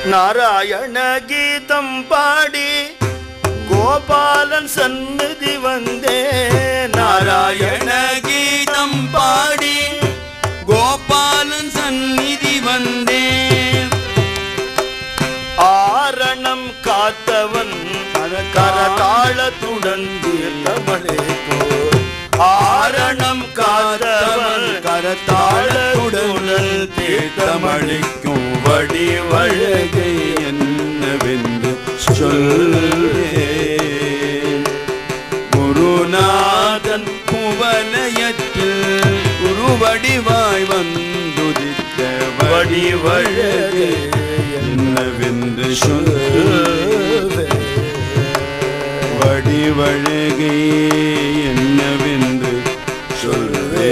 நாராயண கீதம் பாடி கோபாலன் சந்நிதி வந்தே நாராயண கீதம் பாடி கோபாலன் சந்நிதி வந்தேன் ஆரணம் காத்தவன் கரதாளத்துடன் தீர்த்தமளே போல் ஆரணம் காத்தவன் கரத்தாளத்துடன் தீர்த்தமளிக்கும் வடிவழகை என்னவென்று சொல்வேன் குருநாதன் குவலயத்தில் குருவடிவாய் வந்துதித்த வடிவழகை என்னவென்று சொல்வேன் வடிவழகை என்னவென்று சொல்வே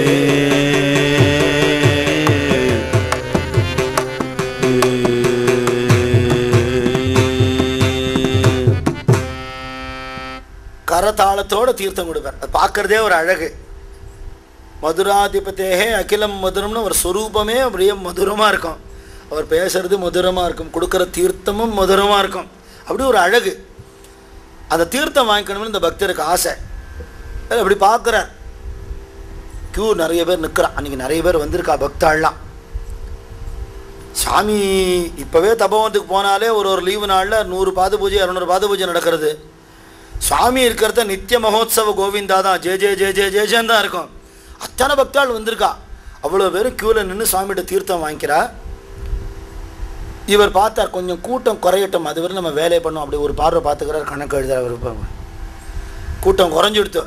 கரதாளத்தோட தீர்த்தம் கொடுப்பார் அது பார்க்கறதே ஒரு அழகு மதுராதிபதேகே அகிலம் மதுரம்னு ஒரு சொரூபமே அப்படியே மதுரமாக இருக்கும் அவர் பேசுறது மதுரமாக இருக்கும் கொடுக்குற தீர்த்தமும் மதுரமாக இருக்கும் அப்படி ஒரு அழகு அந்த தீர்த்தம் வாங்கிக்கணும்னு இந்த பக்தருக்கு ஆசை அது அப்படி பார்க்குறார் கியூ நிறைய பேர் நிற்கிறான் அன்றைக்கி நிறைய பேர் வந்திருக்கா பக்தாள்லாம் சாமி இப்போவே தபோவனத்துக்கு போனாலே ஒரு ஒரு லீவு நாளில் நூறு பாத பூஜை இரநூறு பாத பூஜை நடக்கிறது சுவாமி இருக்கிறத நித்திய மகோத்சவ கோவிந்தா தான் ஜே ஜே ஜே ஜே ஜே ஜேன்னு தான் இருக்கும் அத்தனை பக்தாள் வந்திருக்கா அவ்வளோ பேரும் க்யூவில் நின்று சுவாமிகிட்ட தீர்த்தம் வாங்கிக்கிறா இவர் பார்த்தார் கொஞ்சம் கூட்டம் குறையட்டும் அது வரை நம்ம வேலையை பண்ணோம் அப்படி ஒரு பார்வை பார்த்துக்கிறார் கணக்கு எழுதுறார் அவர் இப்ப. கூட்டம் குறைஞ்சிடுத்து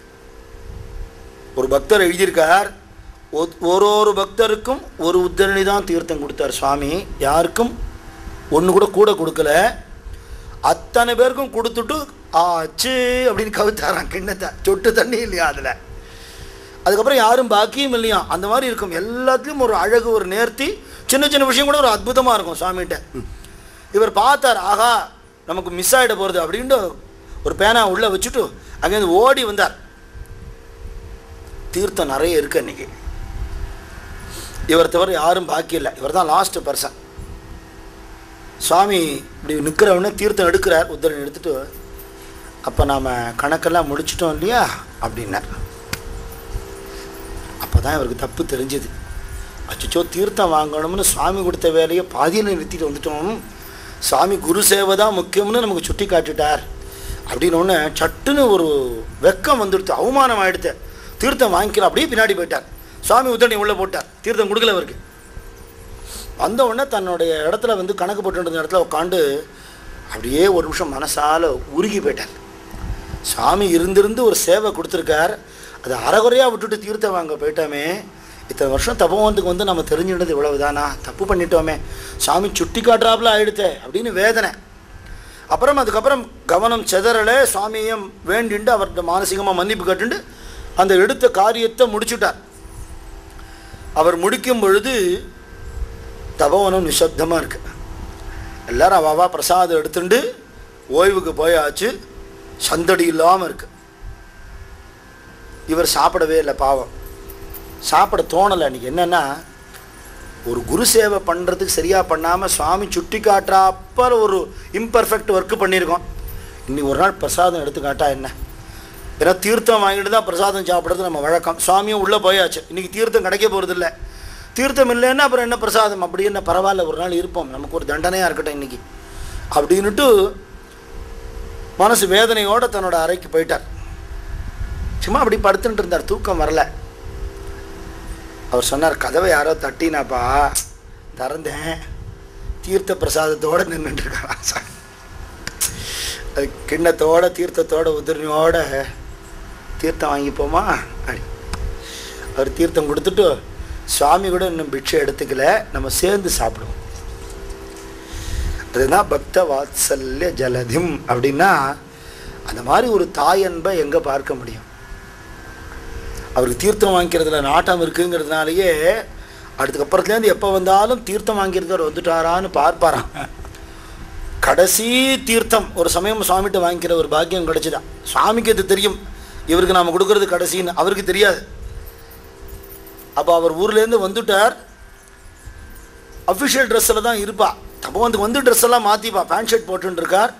ஒரு பக்தர் எழுதியிருக்கார் ஒ- ஒரு ஒரு பக்தருக்கும் ஒரு உத்தரணி தான் தீர்த்தம் கொடுத்தார் சுவாமி யாருக்கும் ஒன்று கூட கூட கொடுக்கல அத்தனை பேருக்கும் கொடுத்துட்டு ஆச்சு அப்படின்னு கவித்தாராம் கிண்ணத்தை சொட்டு தண்ணி இல்லையா அதில் அதுக்கப்புறம் யாரும் பாக்கியும் இல்லையா அந்த மாதிரி இருக்கும் எல்லாத்துலேயும் ஒரு அழகு ஒரு நேர்த்தி சின்ன சின்ன விஷயம் கூட ஒரு அற்புதமாக இருக்கும் சுவாமிகிட்ட இவர் பார்த்தார் ஆஹா நமக்கு மிஸ் ஆகிட போகிறது அப்படின்ட்டு ஒரு பேனா உள்ளே வச்சுட்டு அங்கேருந்து ஓடி வந்தார் தீர்த்தம் நிறைய இருக்கு அன்னைக்கு இவர் தவிர யாரும் பாக்கி இல்லை இவர் தான் லாஸ்ட் பர்சன் சுவாமி இப்படி நிற்கிறவொடனே தீர்த்தம் எடுக்கிறார் உத்தரன் எடுத்துட்டு அப்போ நாம் கணக்கெல்லாம் முடிச்சிட்டோம் இல்லையா அப்படின்னார் அப்போ தான் இவருக்கு தப்பு தெரிஞ்சது அச்சோ தீர்த்தம் வாங்கணும்னு சுவாமி கொடுத்த வேலையை பாதியில் நிறுத்திட்டு வந்துட்டோம் சுவாமி குரு சேவை தான் முக்கியம்னு நமக்கு சுட்டி காட்டிட்டார் அப்படின்னு ஒன்று சட்டுன்னு ஒரு வெக்கம் வந்துடுத்து அவமானம் ஆயிடுத்து தீர்த்தம் வாங்கிக்கலாம் அப்படியே பின்னாடி போயிட்டார் சுவாமி உத்தரனை உள்ளே போட்டார் தீர்த்தம் கொடுக்கல அவருக்கு வந்த உடனே தன்னுடைய இடத்துல வந்து கணக்கு போட்டு இருந்த இடத்துல உட்காந்து அப்படியே ஒரு நிமிஷம் மனசால உருகி போயிட்டார் சாமி இருந்திருந்து ஒரு சேவை கொடுத்துருக்கார் அதை அறகுறையாக விட்டுட்டு தீர்த்தம் வாங்க போயிட்டோமே இத்தனை வருஷம் தபோவனத்துக்கு வந்து நம்ம தெரிஞ்சுக்கிட்டது இவ்வளவுதானா தப்பு பண்ணிட்டோமே சாமி சுட்டி காட்டுறாப்புல ஆயிடுத்தே அப்படின்னு வேதனை அப்புறம் அதுக்கப்புறம் கவனம் செதறலை சுவாமியும் வேண்டிண்டு அவர்கிட்ட மானசீகமாக மன்னிப்பு கேட்டுண்டு அந்த எடுத்த காரியத்தை முடிச்சுட்டார் அவர் முடிக்கும் பொழுது தபோவனம் நிசப்தமாக இருக்கு எல்லாரும் அவாவா பிரசாதம் எடுத்துண்டு ஓய்வுக்கு போயாச்சு சந்தடி இல்லாமல் இருக்கு இவர் சாப்பிடவே இல்லை பாவம் சாப்பிட தோணலை அன்றைக்கி என்னென்னா ஒரு குரு சேவை பண்ணுறதுக்கு சரியாக பண்ணாமல் சுவாமி சுட்டி காட்டுறாப்ப ஒரு இம்பர்ஃபெக்ட் ஒர்க்கு பண்ணியிருக்கோம் இன்னைக்கு ஒரு நாள் பிரசாதம் எடுத்து காட்டா என்ன ஏன்னா தீர்த்தம் வாங்கிட்டு தான் பிரசாதம் சாப்பிட்றது நம்ம வழக்கம் சுவாமியும் உள்ளே போயாச்சு இன்றைக்கி தீர்த்தம் கிடைக்க போகிறது இல்லை தீர்த்தம் இல்லைன்னா அப்புறம் என்ன பிரசாதம் அப்படி என்ன பரவாயில்ல ஒரு நாள் இருப்போம் நமக்கு ஒரு தண்டனையாக இருக்கட்டும் இன்றைக்கி அப்படின்னுட்டு மனசு வேதனையோடு தன்னோட அறைக்கு போயிட்டார் சும்மா அப்படி படுத்துட்டு இருந்தார் தூக்கம் வரல அவர் சொன்னார் கதவை யாரோ தட்டினாப்பா திறந்தேன் தீர்த்த பிரசாதத்தோடு நின்றுட்டு இருக்காராம் சாமி. அது கிண்ணத்தோட தீர்த்தத்தோட உதிரணியோட தீர்த்தம் வாங்கிப்போமா அப்படி அவர் தீர்த்தம் கொடுத்துட்டு சுவாமி கூட இன்னும் பிக்ஷை எடுத்துக்கல நம்ம சேர்ந்து சாப்பிடுவோம் அதுதான் பக்த வாத்சல்ய ஜலதிம் அப்படின்னா அந்த மாதிரி ஒரு தாய் அன்பை எங்கே பார்க்க முடியும் அவருக்கு தீர்த்தம் வாங்கிக்கிறதுல நாட்டம் இருக்குங்கிறதுனாலயே அதுக்கப்புறத்துலேருந்து எப்போ வந்தாலும் தீர்த்தம் வாங்கிறவர் வந்துட்டாரான்னு பார்ப்பாராம் கடைசி தீர்த்தம் ஒரு சமயம் சுவாமிகிட்ட வாங்கிக்கிற ஒரு பாக்கியம் கிடைச்சிதான் சுவாமிக்கு அது தெரியும் இவருக்கு நாம் கொடுக்கறது கடைசின்னு அவருக்கு தெரியாது அப்போ அவர் ஊர்லேருந்து வந்துட்டார் அஃபிஷியல் ட்ரெஸ்ஸில் தான் இருப்பா தபோவனத்துக்கு வந்து ட்ரெஸ் எல்லாம் மாற்றிப்பா பேண்ட் ஷர்ட் போட்டுன்னு இருக்கார்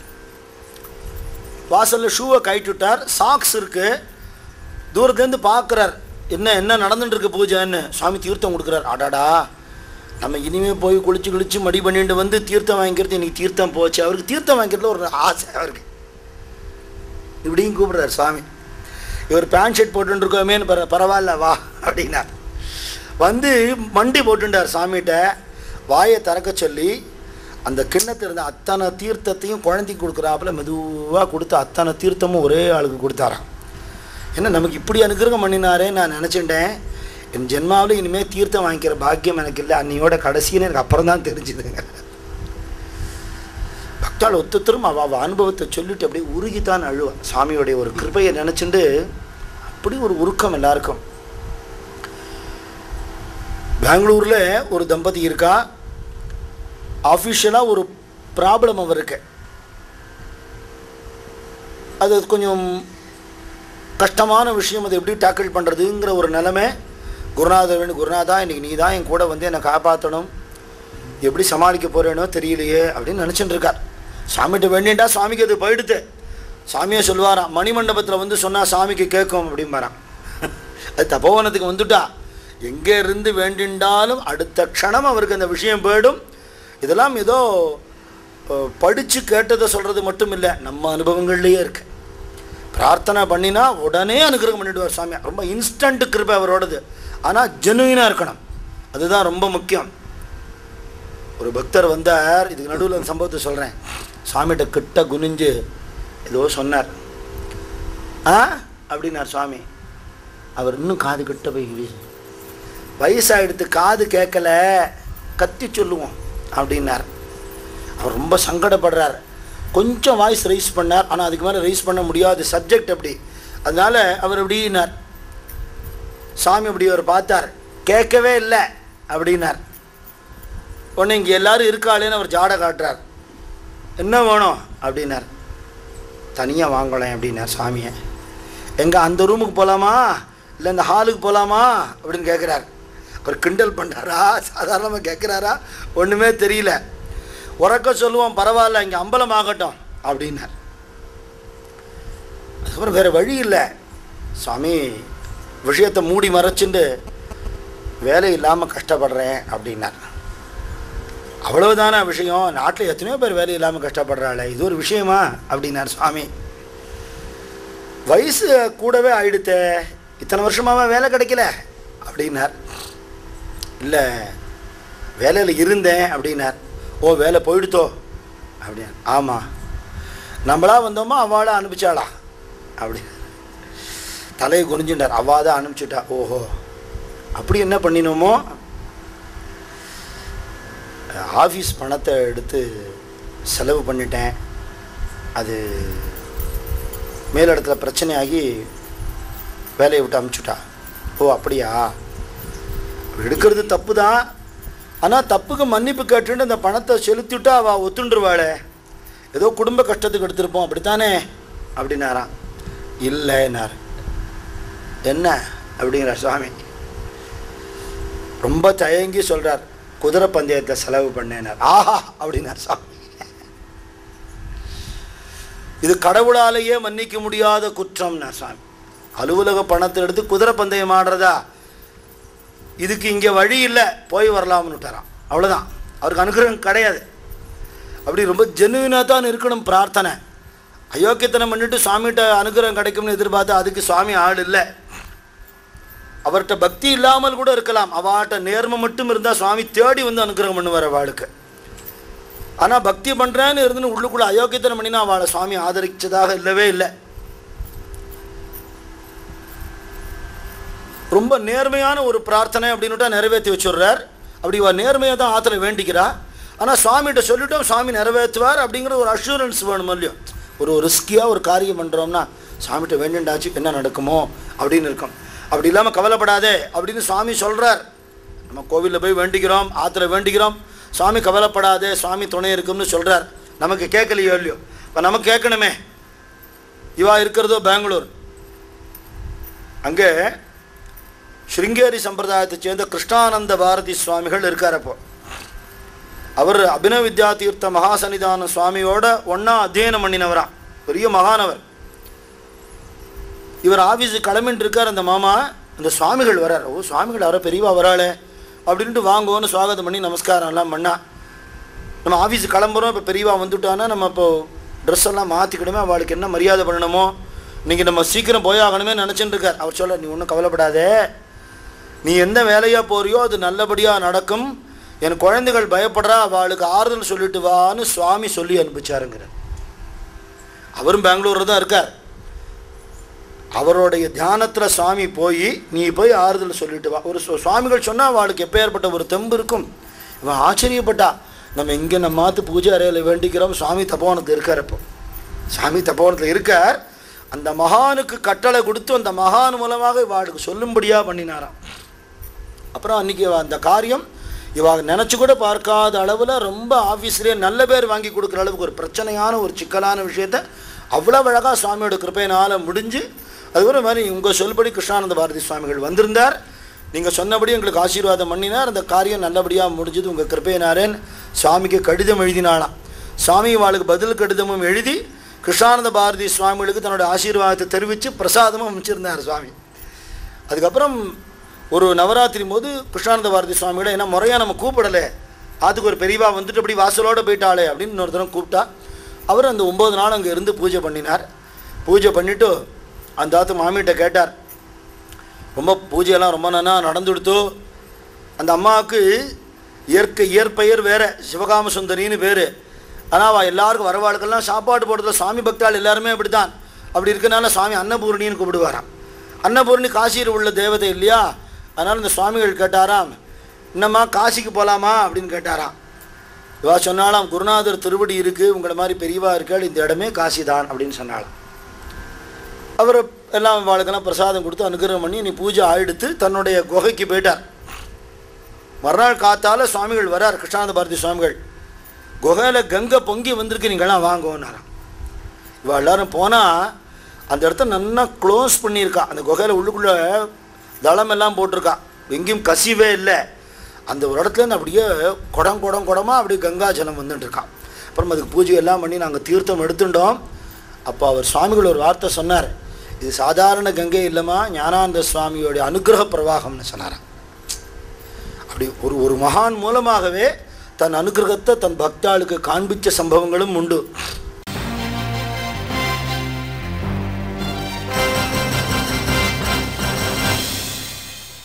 வாசலில் ஷூவை கழட்டி விட்டார் சாக்ஸ் இருக்கு தூரத்துலேருந்து பார்க்குறார் என்ன என்ன நடந்துட்டு இருக்கு பூஜைன்னு சுவாமி தீர்த்தம் கொடுக்குறார் அடாடா நம்ம இனிமே போய் குளிச்சு குளிச்சு மடி பண்ணிட்டு வந்து தீர்த்தம் வாங்கிக்கிறது இன்னைக்கு தீர்த்தம் போச்சு அவருக்கு தீர்த்தம் வாங்கிக்கிறதுல ஒரு ஆசை அவருக்கு இப்படியும் கூப்பிடுறார் சுவாமி இவர் பேண்ட் ஷர்ட் போட்டுட்டு இருக்கோமேன்னு பர பரவாயில்ல வா அப்படின்னார் வந்து மண்டி போட்டுட்டார் சாமிகிட்ட வாயை திறக்க சொல்லி அந்த கிண்ணத்தில் இருந்த அத்தனை தீர்த்தத்தையும் குழந்தைக்கு கொடுக்குறாப்புல மெதுவாக கொடுத்து அத்தனை தீர்த்தமும் ஒரே ஆளுக்கு கொடுத்தாராம் என்ன நமக்கு இப்படி அனுகிரகம் பண்ணினாரே நான் நினச்சிட்டேன் என் ஜென்மாவில் இனிமேல் தீர்த்தம் வாங்கிக்கிற பாக்கியம் எனக்கு இல்லை அன்னையோட கடைசின்னு எனக்கு அப்புறம் தான் தெரிஞ்சுதுங்க பக்தாள் ஒத்துத்தரும் அவள் அவள் அனுபவத்தை சொல்லிட்டு அப்படியே உருகித்தான் அழுவா சாமியோடைய ஒரு கிருபையை நினச்சிண்டு அப்படி ஒரு உருக்கம் எல்லாருக்கும் பெங்களூரில் ஒரு தம்பதி இருக்கா ஆஃபிஷியலாக ஒரு ப்ராப்ளம் அவருக்கு அது கொஞ்சம் கஷ்டமான விஷயம் அதை எப்படி டேக்கிள் பண்ணுறதுங்கிற ஒரு நிலைமை குருநாதர் வேணும் குருநாதா இன்னைக்கு நீ தான் என் கூட வந்து என்னை காப்பாற்றணும் எப்படி சமாளிக்க போகிறேனோ தெரியலையே அப்படின்னு நினச்சிட்டு இருக்கார் சாமிகிட்ட வேண்டியண்டா சாமிக்கு அது போயிடுது சாமியே சொல்லுவாராம் மணிமண்டபத்தில் வந்து சொன்னால் சாமிக்கு கேட்கும் அப்படிம்பாராம் அது தபோவனத்துக்கு வந்துட்டா எங்கே இருந்து வேண்டிண்டாலும் அடுத்த க்ஷணம் அவருக்கு அந்த விஷயம் போயிடும் இதெல்லாம் ஏதோ படித்து கேட்டதை சொல்கிறது மட்டும் இல்லை நம்ம அனுபவங்கள்லேயே இருக்கு பிரார்த்தனை பண்ணினா உடனே அனுகிரகம் பண்ணிடுவார் சாமி ரொம்ப இன்ஸ்டன்ட் கிருபை அவரோடது ஆனால் ஜெனுவினாக இருக்கணும் அதுதான் ரொம்ப முக்கியம் ஒரு பக்தர் வந்தார் இதுக்கு நடுவில் அந்த சம்பவத்தை சொல்கிறேன் சாமிகிட்ட கிட்ட குனிஞ்சு ஏதோ சொன்னார் ஆ அப்படின்னார் சுவாமி அவர் இன்னும் காது கிட்ட போய் வீசு. வயசாயிடுத்து காது கேட்கல கத்தி சொல்லுவோம் அப்படின்னார் அவர் ரொம்ப சங்கடப்படுறார் கொஞ்சம் வாய்ஸ் ரைஸ் பண்ணார் ஆனால் அதுக்கு மேலே ரைஸ் பண்ண முடியாது சப்ஜெக்ட் அப்படி அதனால அவர் எப்படின்னார் சாமி அப்படி அவர் பார்த்தார் கேட்கவே இல்லை அப்படின்னார் உடனே இங்கே எல்லாரும் இருக்காளேன்னு அவர் ஜாடை காட்டுறார் என்ன வேணும் அப்படின்னார் தனியாக வாங்கலாம் அப்படின்னார் சாமியை எங்கே அந்த ரூமுக்கு போகலாமா இல்லை இந்த ஹாலுக்கு போகலாமா அப்படின்னு கேட்குறார் அவர் கிண்டல் பண்ணுறாரா சாதாரணமாக கேட்குறாரா ஒன்றுமே தெரியல உறக்க சொல்லுவோம் பரவாயில்ல இங்கே அம்பலம் ஆகட்டும் அப்படின்னார் அதுக்கப்புறம் வேறு வழி இல்லை சாமி விஷயத்தை மூடி மறைச்சுண்டு வேலை இல்லாமல் கஷ்டப்படுறேன் அப்படின்னார் அவ்வளவுதான விஷயம் நாட்டில் எத்தனையோ பேர் வேலை இல்லாமல் கஷ்டப்படுறாளே இது ஒரு விஷயமா அப்படின்னார் சுவாமி வயசு கூடவே ஆயிடுத்தே இத்தனை வருஷமாவா வேலை கிடைக்கல அப்படின்னார் இல்லை வேலையில் இருந்தேன் அப்படின்னார் ஓ வேலை போயிடுத்தோ அப்படின்னா ஆமாம் நம்மளா வந்தோமா அவளை அனுப்பிச்சாளா அப்படி தலையை குனிஞ்சுட்டார் அவள் தான் அனுப்பிச்சுட்டா ஓஹோ அப்படி என்ன பண்ணினோமோ ஆஃபீஸ் பணத்தை எடுத்து செலவு பண்ணிட்டேன் அது மேலிடத்துல பிரச்சனையாகி வேலையை விட்டு அமுச்சுட்டா ஓ அப்படியா எடுக்கிறது தப்பு தான் ஆனால் தப்புக்கு மன்னிப்பு கேட்டுட்டு அந்த பணத்தை செலுத்திவிட்டா அவள் ஒத்துண்டுருவாளே ஏதோ குடும்ப கஷ்டத்துக்கு எடுத்திருப்போம் அப்படித்தானே அப்படின்னாராம் இல்லைன்னார் என்ன அப்படிங்கிறார் சுவாமி ரொம்ப தயங்கி சொல்கிறார் குதிரை பந்தயத்தில் செலவு பண்ணேனார் ஆஹா அப்படின்னார் சாமி இது கடவுளாலேயே மன்னிக்க முடியாத குற்றம்னா சாமி அலுவலக பணத்தை எடுத்து குதிரை பந்தயம் ஆடுறதா இதுக்கு இங்கே வழி இல்லை போய் வரலாம்னு விட்டாராம் அவ்வளோதான் அவருக்கு அனுகிரகம் கிடையாது அப்படி ரொம்ப ஜெனுவினாக தான் இருக்கணும் பிரார்த்தனை அயோக்கியத்தனம் பண்ணிட்டு சுவாமிகிட்ட அனுகிரகம் கிடைக்கும்னு எதிர்பார்த்து அதுக்கு சுவாமி ஆள் இல்லை அவர்கிட்ட பக்தி இல்லாமல் கூட இருக்கலாம் அவாட்ட நேர்மை மட்டும் இருந்தால் சுவாமி தேடி வந்து அனுகிரகம் பண்ணுவார் அவளுக்கு ஆனால் பக்தி பண்ணுறேன்னு இருந்துன்னு உள்ளுக்குள்ளே அயோக்கியத்தனம் பண்ணினா அவளை சுவாமி ஆதரிச்சதாக இல்லவே இல்லை ரொம்ப நேர்மையான ஒரு பிரார்த்தனை அப்படின்னுட்டா நிறைவேற்றி வச்சுடுறார் அப்படி இவ நேர்மையாக தான் ஆற்றுல வேண்டிக்கிறா ஆனால் சுவாமிகிட்ட சொல்லிட்டோம் சுவாமி நிறைவேற்றுவார் அப்படிங்கிற ஒரு அஷூரன்ஸ் வேணும் இல்லையோ ஒரு ரிஸ்கியாக ஒரு காரியம் பண்ணுறோம்னா சாமிகிட்ட வேண்டிண்டாச்சு என்ன நடக்குமோ அப்படின்னு இருக்கும் அப்படி இல்லாமல் கவலைப்படாதே அப்படின்னு சுவாமி சொல்கிறார் நம்ம கோவிலில் போய் வேண்டிக்கிறோம் ஆற்றுல வேண்டிக்கிறோம் சுவாமி கவலைப்படாதே சுவாமி துணை இருக்கும்னு சொல்கிறார் நமக்கு கேட்கலையோ இல்லையோ இப்போ நமக்கு கேட்கணுமே இவா இருக்கிறதோ பெங்களூர் அங்கே ஸ்ருங்கேரி சம்பிரதாயத்தை சேர்ந்த கிருஷ்ணானந்த பாரதி சுவாமிகள் இருக்கார் அப்போ அவர் அபினவ வித்யா தீர்த்த மகாசன்னிதான சுவாமியோட ஒன்றா அத்தியனம் பண்ணினவரா பெரிய மகானவர் இவர் ஆஃபீஸுக்கு கிளம்பிட்டு இருக்கார் அந்த மாமா அந்த சுவாமிகள் வரார் ஓ சுவாமிகள் வர பெரியவா வராளே அப்படின்ட்டு வாங்குவோன்னு சுவாகதம் பண்ணி நமஸ்காரம் எல்லாம் பண்ணா நம்ம ஆஃபீஸுக்கு கிளம்புறோம் இப்போ பெரியவா வந்துட்டான்னா நம்ம இப்போ ட்ரெஸ் எல்லாம் மாற்றிக்கணுமே அவளுக்கு என்ன மரியாதை பண்ணணுமோ இன்றைக்கி நம்ம சீக்கிரம் போய் ஆகணுமே நினச்சிட்டு இருக்கார் அவர் சொல்ல நீ ஒன்றும் கவலைப்படாதே நீ எந்த வேலையாக போறியோ அது நல்லபடியாக நடக்கும் என் குழந்தைகள் பயப்படுறா அவளுக்கு ஆறுதல் சொல்லிட்டு வான்னு சுவாமி சொல்லி அனுப்பிச்சாருங்கிற அவரும் பெங்களூரில் தான் இருக்கார் அவருடைய தியானத்தில் சுவாமி போய் நீ போய் ஆறுதல் சொல்லிட்டு வா ஒரு சு- சுவாமிகள் சொன்னால் அவளுக்கு எப்பேற்பட்ட ஒரு தெம்பு இருக்கும் இவன் ஆச்சரியப்பட்டா நம்ம இங்கே நம்ம மாற்று பூஜை அறையில் வேண்டிக்கிறோம் சுவாமி தப்போனத்தில் இருக்கார் இப்போ சாமி தப்போனத்தில் இருக்கார் அந்த மகானுக்கு கட்டளை கொடுத்து அந்த மகான் மூலமாக இவாளுக்கு சொல்லும்படியாக பண்ணினாராம் அப்புறம் அன்றைக்கி அந்த காரியம் இவ நினச்சி கூட பார்க்காத அளவில் ரொம்ப ஆஃபீஸ்லேயே நல்ல பேர் வாங்கி கொடுக்குற அளவுக்கு ஒரு பிரச்சனையான ஒரு சிக்கலான விஷயத்த அவ்வளோ அழகாக சுவாமியோட கிருப்பையினால் முடிஞ்சு அதுக்கப்புறம் மாதிரி உங்கள் சொல்படி கிருஷ்ணானந்த பாரதி சுவாமிகள் வந்திருந்தார் நீங்கள் சொன்னபடி எங்களுக்கு ஆசீர்வாதம் பண்ணினார் அந்த காரியம் நல்லபடியாக முடிஞ்சது உங்கள் கிருப்பையினாரேன்னு சுவாமிக்கு கடிதம் எழுதினாளாம் சுவாமி இவாளுக்கு பதில் கடிதமும் எழுதி கிருஷ்ணானந்த பாரதி சுவாமிகளுக்கு தன்னோட ஆசீர்வாதத்தை தெரிவித்து பிரசாதமும் அமைச்சிருந்தார் சுவாமி அதுக்கப்புறம் ஒரு நவராத்திரி போது கிருஷ்ணானந்த பாரதி சுவாமியோட ஏன்னா முறையாக நம்ம கூப்பிடலை அதுக்கு ஒரு பெரியவா வந்துட்டு அப்படி வாசலோட போயிட்டாளே அப்படின்னு இன்னொரு தரம் கூப்பிட்டா அவர் அந்த ஒம்பது நாள் அங்கே இருந்து பூஜை பண்ணினார் பூஜை பண்ணிவிட்டு அந்த ஆத்து மாமிகிட்ட கேட்டார் ரொம்ப பூஜையெல்லாம் ரொம்ப நன்னா நடந்துடுத்தோ அந்த அம்மாவுக்கு இயற்கை இயற்பெயர் வேறு சிவகாம சுந்தரின்னு பேர் ஆனால் அவள் எல்லாருக்கும் வரவாளுக்கெல்லாம் சாப்பாடு போடுறதுல சுவாமி பக்தாள் எல்லாருமே அப்படி தான் அப்படி இருக்கனால சுவாமி அன்னபூரணின்னு கூப்பிடுவாராம் அன்னபூரணி காசியில் உள்ள தேவதை இல்லையா அதனால் இந்த சுவாமிகள் கேட்டாராம் என்னம்மா காசிக்கு போகலாமா அப்படின்னு கேட்டாராம் இவா சொன்னாலாம் குருநாதர் திருவடி இருக்குது உங்களை மாதிரி பெரியவா இருக்காள் இந்த இடமே காசி தான் அப்படின்னு சொன்னாலாம் அவர் எல்லாம் வாழ்க்கெல்லாம் பிரசாதம் கொடுத்து அனுகிரகம் பண்ணி நீ பூஜை ஆயிடுத்து தன்னுடைய குகைக்கு போயிட்டார் மறுநாள் காத்தால சுவாமிகள் வரார் கிருஷ்ணானந்த பாரதி சுவாமிகள் குகையில் கங்கை பொங்கி வந்திருக்கு நீங்களாம் வாங்குவோன்னாராம் இவ எல்லாரும் போனால் அந்த இடத்த நல்லா க்ளோஸ் பண்ணியிருக்கா அந்த குகையில் உள்ளுக்குள்ளே தளம் எல்லாம் போட்டிருக்கா எங்கேயும் கசிவே இல்லை அந்த ஒரு இடத்துலேருந்து அப்படியே குடம் குடம் குடமாக அப்படியே கங்கா ஜலம் வந்துட்டு இருக்கான் அப்புறம் அதுக்கு பூஜை எல்லாம் பண்ணி நாங்கள் தீர்த்தம் எடுத்துட்டோம் அப்போ அவர் சுவாமிகள் ஒரு வார்த்தை சொன்னார் இது சாதாரண கங்கை இல்லைம்மா ஞானானந்த சுவாமியோடைய அனுகிரக பிரவாகம்னு சொன்னாராம் அப்படி ஒரு ஒரு மகான் மூலமாகவே தன் அனுகிரகத்தை தன் பக்தாளுக்கு காண்பிச்ச சம்பவங்களும் உண்டு